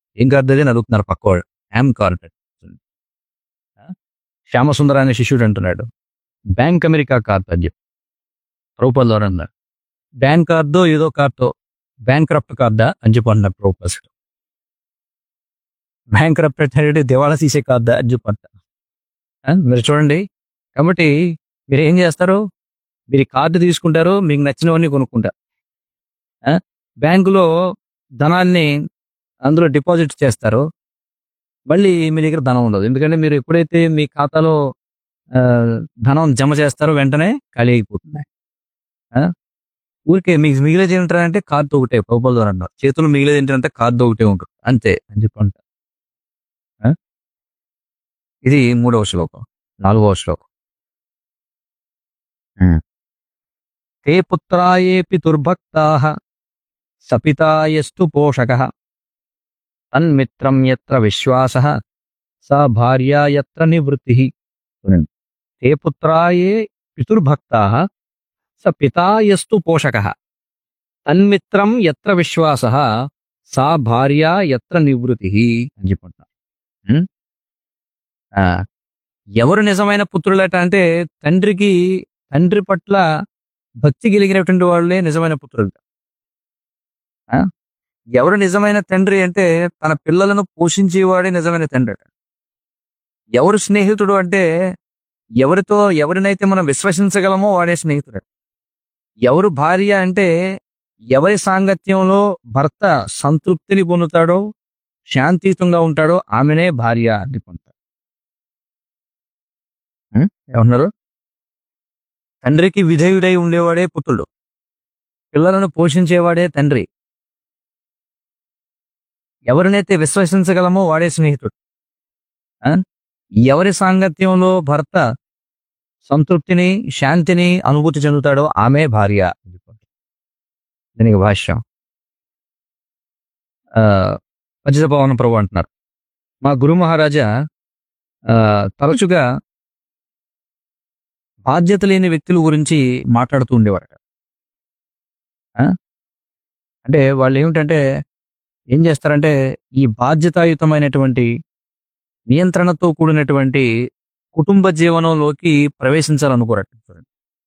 ఏం కార్డు అది అని అడుగుతున్నారు పక్కవాడు యామ్ కార్డ్ శ్యామసుందర అనే శిష్యుడు అంటున్నాడు బ్యాంక్ అమెరికా కార్డు అని చెప్పి ప్రభుపాల్ ద్వారా అన్నారు బ్యాంక్ కార్దో ఏదో కార్దో బ్యాంక్ క్రప్ట్ కార్డా అని చెప్పి అన్నారు ప్రభుపాల్ బ్యాంక్ క్రప్ట్ అంటే దివాళా తీసే కార్డా అని చెప్పి అంటారు ఆ, మీరు చూడండి కాబట్టి మీరు ఏం చేస్తారు మీరు ఈ కార్డు తీసుకుంటారు మీకు నచ్చినవన్నీ కొనుక్కుంటారు ఆ, బ్యాంకులో ధనాన్ని అందులో డిపాజిట్ చేస్తారు మళ్ళీ మీ దగ్గర ధనం ఉండదు ఎందుకంటే మీరు ఎప్పుడైతే మీ ఖాతాలో ఆ, ధనం జమ చేస్తారో వెంటనే ఖాళీ అయిపోతుంది ఆ? ఊరికే మీకు మిగిలేది ఏంటంటే కార్డు ఒకటే ప్రభుత్వం ద్వారా అన్నారు చేతులు మిగిలేది ఏంటంటే కార్డు ఒకటే ఉంటుంది అంతే అని చెప్పి అంటారు ఆ? ఇది మూడవ శ్లోకం నాలుగవ శ్లోకం తే పుత్రాయేపి దుర్భక్తా సపితాయస్తు పోషక తన్మిత్రం యత్ర విశ్వాస స భార్యా యత్ర నివృత్తి చూడండి. తే పుత్రాయే పితుర్భక్తా స పితాయస్తు పోషక తన్మిత్రం యత్ర విశ్వాస సా భార్యా యత్ర నివృత్తి అని చెప్పుకుంటున్నారు ఉం? ఆ, ఎవరు నిజమైన పుత్రులట అంటే తండ్రికి తండ్రి పట్ల భక్తి కలిగినటువంటి వాళ్ళే నిజమైన పుత్రులు ఆ? ఎవరు నిజమైన తండ్రి అంటే తన పిల్లలను పోషించేవాడే నిజమైన తండ్రి అట ఎవరు స్నేహితుడు అంటే ఎవరితో ఎవరినైతే మనం విశ్వసించగలమో వాడే స్నేహితుడు ఎవరు భార్య అంటే ఎవరి సాంగత్యంలో భర్త సంతృప్తిని పొందుతాడో శాంతియుతంగా ఉంటాడో ఆమెనే భార్య అని పొందుతాడు ఉం? ఏమన్నారు తండ్రికి విధేయుడై ఉండేవాడే పుత్రుడు పిల్లలను పోషించేవాడే తండ్రి ఎవరినైతే విశ్వసించగలమో వాడే స్నేహితుడు ఆ? ఎవరి సాంగత్యంలో భర్త సంతృప్తిని శాంతిని అనుభూతి చెందుతాడో ఆమె భార్య దీనికి భాష్యం ఆ, పతితపవన ప్రభు అంటున్నారు మా గురు మహారాజా ఆ, తరచుగా బాధ్యత లేని వ్యక్తుల గురించి మాట్లాడుతూ ఉండేవారట ఆ? అంటే వాళ్ళు ఏమిటంటే ఏం చేస్తారంటే ఈ బాధ్యతాయుతమైనటువంటి నియంత్రణతో కూడినటువంటి కుటుంబ జీవనంలోకి ప్రవేశించాలనుకోరట చూడండి.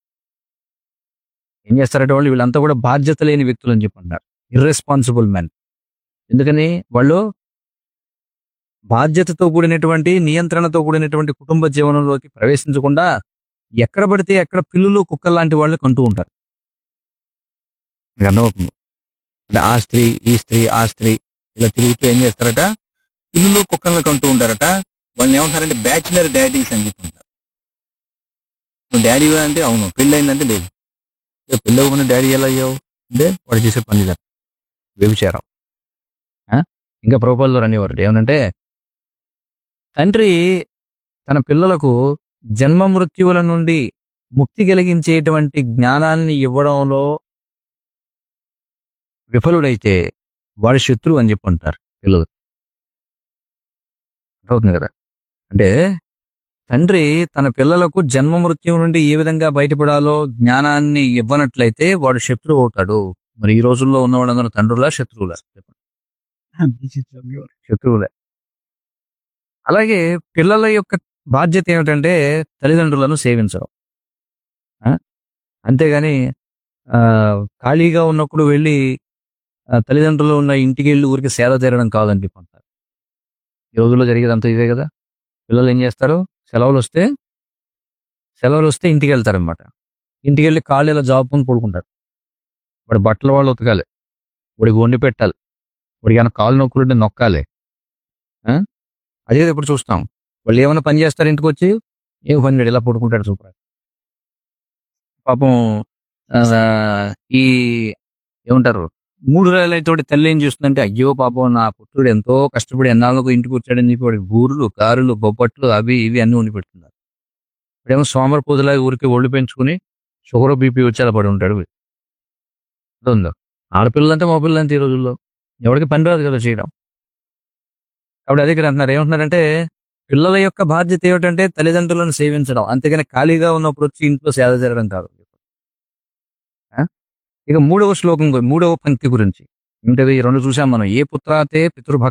ఏం చేస్తారంటే వాళ్ళు వీళ్ళంతా కూడా బాధ్యత లేని వ్యక్తులు అని చెప్పి అన్నారు ఇర్రెస్పాన్సిబుల్ మెన్ ఎందుకని వాళ్ళు బాధ్యతతో కూడినటువంటి నియంత్రణతో కూడినటువంటి కుటుంబ జీవనంలోకి ప్రవేశించకుండా ఎక్కడ పడితే ఎక్కడ పిల్లులు కుక్కలు లాంటి వాళ్ళు కంటూ ఉంటారు మీకు అర్థమవుతుంది అంటే ఆ స్త్రీ ఈ స్త్రీ ఆ స్త్రీ ఇలా తిరుగుతూ ఏం చేస్తారట పిల్లులు కుక్కలను కంటూ ఉంటారట వాళ్ళని ఏమంటారంటే బ్యాచులర్ డాడీస్ అని చెప్పి ఉంటారు నువ్వు డాడీ అంటే అవును పెళ్ళి అయిందంటే లేదు ఏ పెళ్ళి అవ్వకుండా డాడీ ఎలా అయ్యావు అంటే వాడు చేసే పని ఇదే. వ్యభిచారం ఆ? ఇంకా ప్రభుపాలు అనేవారు ఏమనంటే తండ్రి తన పిల్లలకు జన్మ మృత్యువుల నుండి ముక్తి కలిగించేటువంటి జ్ఞానాన్ని ఇవ్వడంలో విఫలుడైతే వాడి శత్రువు అని చెప్పి అంటారు పిల్లలు అవుతుంది కదా అంటే తండ్రి తన పిల్లలకు జన్మ మృత్యువు నుండి ఏ విధంగా బయటపడాలో జ్ఞానాన్ని ఇవ్వనట్లయితే వాడు శత్రువు అవుతాడు మరి ఈ రోజుల్లో ఉన్న వాళ్ళందరూ తండ్రులా శత్రువులా శత్రువులే అలాగే పిల్లల యొక్క బాధ్యత ఏమిటంటే తల్లిదండ్రులను సేవించడం ఆ? అంతేగాని ఆ, ఖాళీగా ఉన్నప్పుడు వెళ్ళి ఆ, తల్లిదండ్రులు ఉన్న ఇంటికి వెళ్ళి ఊరికి సేద తీరడం కాదని చెప్పి అంటారు ఈ రోజుల్లో జరిగేదంతా ఇదే కదా పిల్లలు ఏం చేస్తారు సెలవులు వస్తే సెలవులు వస్తే ఇంటికి వెళ్తారు అనమాట ఇంటికి వెళ్ళి కాళ్ళు ఇలా జాబుకొని పడుకుంటారు వాడి బట్టలు వాళ్ళు ఉతకాలి వాడికి వండి పెట్టాలి వాడికి ఏమైనా కాళ్ళు నొక్కులుంటే నొక్కాలి ఆ? అదే కదా ఇప్పుడు చూస్తాం వాళ్ళు ఏమైనా పని చేస్తారు ఇంటికి వచ్చి ఏం పని చేయడు, ఇలా పడుకుంటాడు సూపర్ పాపం ఆ, ఈ ఏమంటారు మూడు రోజులతోటి తల్లి ఏం చేస్తుందంటే అయ్యో పాపం నా పుత్రుడు ఎంతో కష్టపడి ఎన్నాళ్ళకు ఇంటికి వచ్చాడని చెప్పి వాడికి బూరులు కారులు బొబ్బట్లు అవి ఇవి అన్ని ఉండి పెడుతున్నారు ఇప్పుడేమో సోమర పూజలాగా ఊరికి ఒళ్ళు పెంచుకుని షుగర్ బీపీ వచ్చి అలా పడి ఉంటాడు ఉందో ఆడపిల్లలు అంటే మగపిల్లలు అంటే ఈ రోజుల్లో ఎవరికి పని రాదు కదా చేయడం కాబట్టి అదే ఇక్కడ అంటున్నారు ఏమంటున్నారంటే పిల్లల యొక్క బాధ్యత ఏమిటంటే తల్లిదండ్రులను సేవించడం అంతేగాని ఖాళీగా ఉన్నప్పుడు వచ్చి ఇంట్లో సేద జరగడం కాదు ఆ? ఇక మూడవ శ్లోకం గు- మూడవ పంక్తి గురించి ఏంటది ఈ రెండు చూసాం మనం ఏ పుత్రాతే పితృభక్త